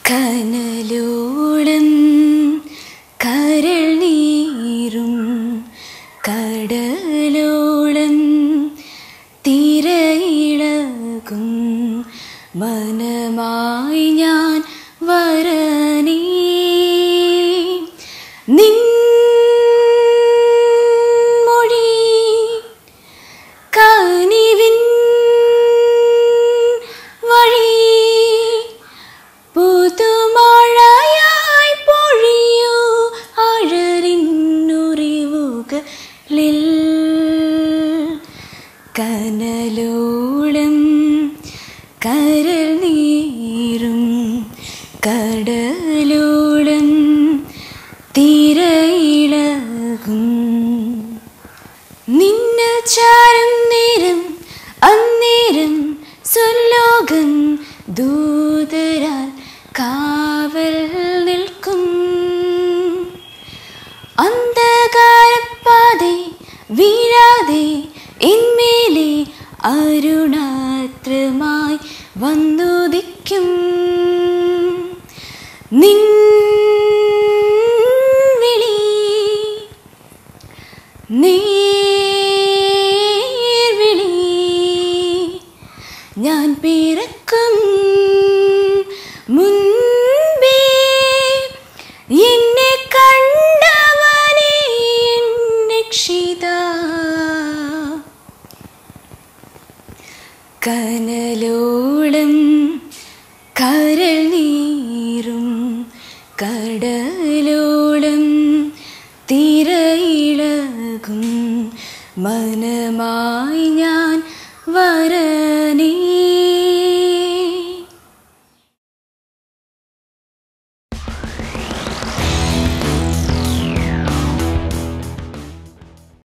കനലോളം കരൾ നീരും കടലോളം തിരയിളകും മനമായി ഞാൻ വരണേ നിൻ മൊഴി കനിവിൻ വഴി പുതുമഴയായി പൊഴിയൂ അഴറിന്നുറിവുകളിൽ കനലോളം കരൾ നീരും കടലോളം തിരയിളകും നിന്ന ചാരം നേരം അന്നേരം സ്വലോകം ദൂതരാൽ കാവൽ നിൽക്കും അന്ധകാരപ്പാതെ വീഴാതെ എന്മേലെ അരുണാത്രമായി വന്നുദിക്കും നിൻ വിളി നേർവിളി ഞാൻ പിറക്കും മുൻപേ എന്നെ കണ്ടവനെ എൻ രക്ഷിതാ കനലോളം കരൾ നീരും കടലോളം തിരയിളകും മനമാ